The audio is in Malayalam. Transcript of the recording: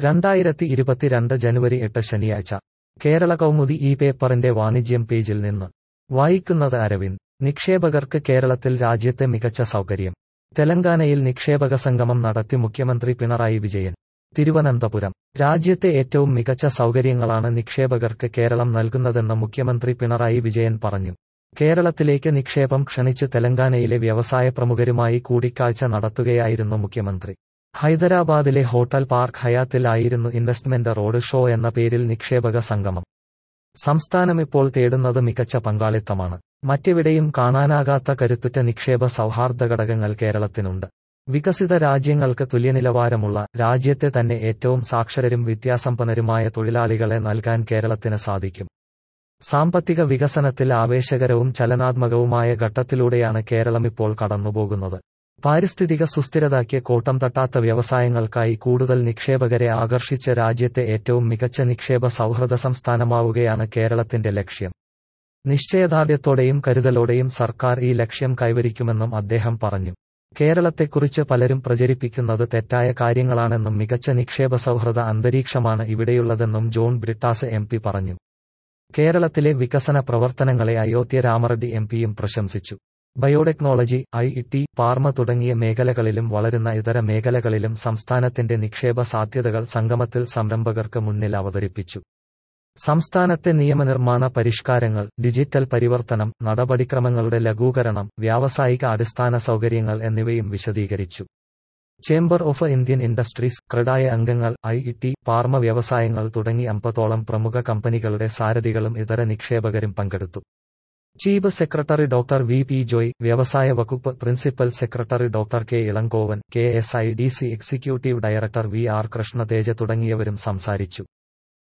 രണ്ടായിരത്തി ഇരുപത്തിരണ്ട് ജനുവരി എട്ട് ശനിയാഴ്ച കേരള കൗമുദി ഈ പേപ്പറിന്റെ വാണിജ്യം പേജിൽ നിന്ന് വായിക്കുന്നത് അരവിന്ദ് നിക്ഷേപകർക്ക് കേരളത്തിൽ രാജ്യത്തെ മികച്ച സൗകര്യം തെലങ്കാനയിൽ നിക്ഷേപക സംഗമം നടത്തി മുഖ്യമന്ത്രി പിണറായി വിജയൻ തിരുവനന്തപുരം രാജ്യത്തെ ഏറ്റവും മികച്ച സൗകര്യങ്ങളാണ് നിക്ഷേപകർക്ക് കേരളം നൽകുന്നതെന്ന് മുഖ്യമന്ത്രി പിണറായി വിജയൻ പറഞ്ഞു കേരളത്തിലേക്ക് നിക്ഷേപം ക്ഷണിച്ച് തെലങ്കാനയിലെ വ്യവസായ പ്രമുഖരുമായി കൂടിക്കാഴ്ച നടത്തുകയായിരുന്നു മുഖ്യമന്ത്രി ഹൈദരാബാദിലെ ഹോട്ടൽ പാർക്ക് ഹയാത്തിൽ ആയിരുന്നു ഇൻവെസ്റ്റ്മെന്റ് റോഡ് ഷോ എന്ന പേരിൽ നിക്ഷേപക സംഗമം സംസ്ഥാനം ഇപ്പോൾ തേടുന്നത് മികച്ച പങ്കാളിത്തമാണ് മറ്റെവിടെയും കാണാനാകാത്ത കരുത്തുറ്റ നിക്ഷേപ സൗഹാർദ്ദ ഘടകങ്ങൾ കേരളത്തിനുണ്ട് വികസിത രാജ്യങ്ങൾക്ക് തുല്യനിലവാരമുള്ള രാജ്യത്തെ തന്നെ ഏറ്റവും സാക്ഷരരും വിദ്യാസമ്പന്നരുമായ തൊഴിലാളികളെ നൽകാൻ കേരളത്തിന് സാധിക്കും സാമ്പത്തിക വികസനത്തിൽ ആവേശകരവും ചലനാത്മകവുമായ ഘട്ടത്തിലൂടെയാണ് കേരളം ഇപ്പോൾ കടന്നുപോകുന്നത് പാരിസ്ഥിതിക സുസ്ഥിരതയ്ക്ക് കോട്ടം തട്ടാത്ത വ്യവസായങ്ങൾക്കായി കൂടുതൽ നിക്ഷേപകരെ ആകർഷിച്ച് രാജ്യത്തെ ഏറ്റവും മികച്ച നിക്ഷേപ സൗഹൃദ സംസ്ഥാനമാവുകയാണ് കേരളത്തിന്റെ ലക്ഷ്യം നിശ്ചയദാർഢ്യത്തോടെയും കരുതലോടെയും സർക്കാർ ഈ ലക്ഷ്യം കൈവരിക്കുമെന്നും അദ്ദേഹം പറഞ്ഞു കേരളത്തെക്കുറിച്ച് പലരും പ്രചരിപ്പിക്കുന്നത് തെറ്റായ കാര്യങ്ങളാണെന്നും മികച്ച നിക്ഷേപ സൗഹൃദ അന്തരീക്ഷമാണ് ഇവിടെയുള്ളതെന്നും ജോൺ ബ്രിട്ടാസ് എം പറഞ്ഞു കേരളത്തിലെ വികസന പ്രവർത്തനങ്ങളെ അയോധ്യ രാമറെഡ്ഡി എം പിയും പ്രശംസിച്ചു ബയോടെക്നോളജി ഐ ടി പാർമ തുടങ്ങിയ മേഖലകളിലും വളരുന്ന ഇതര മേഖലകളിലും സംസ്ഥാനത്തിന്റെ നിക്ഷേപ സാധ്യതകൾ സംഗമത്തിൽ സംരംഭകർക്ക് മുന്നിൽ അവതരിപ്പിച്ചു സംസ്ഥാനത്തെ നിയമനിർമ്മാണ പരിഷ്കാരങ്ങൾ ഡിജിറ്റൽ പരിവർത്തനം നടപടിക്രമങ്ങളുടെ ലഘൂകരണം വ്യാവസായിക അടിസ്ഥാന സൗകര്യങ്ങൾ എന്നിവയും വിശദീകരിച്ചു chamber of Indian industries CREDAI അംഗങ്ങൾ ഐ ടി പാർമ വ്യവസായങ്ങൾ തുടങ്ങി അമ്പതോളം പ്രമുഖ കമ്പനികളുടെ സാരഥികളും ഇതര നിക്ഷേപകരും പങ്കെടുത്തു chief secretary doctor V P Joy വ്യവസായ വകുപ്പ് principal secretary doctor K Elangovan K S I D C executive director V R Krishnateja തുടങ്ങിയവരും സംസാരിച്ചു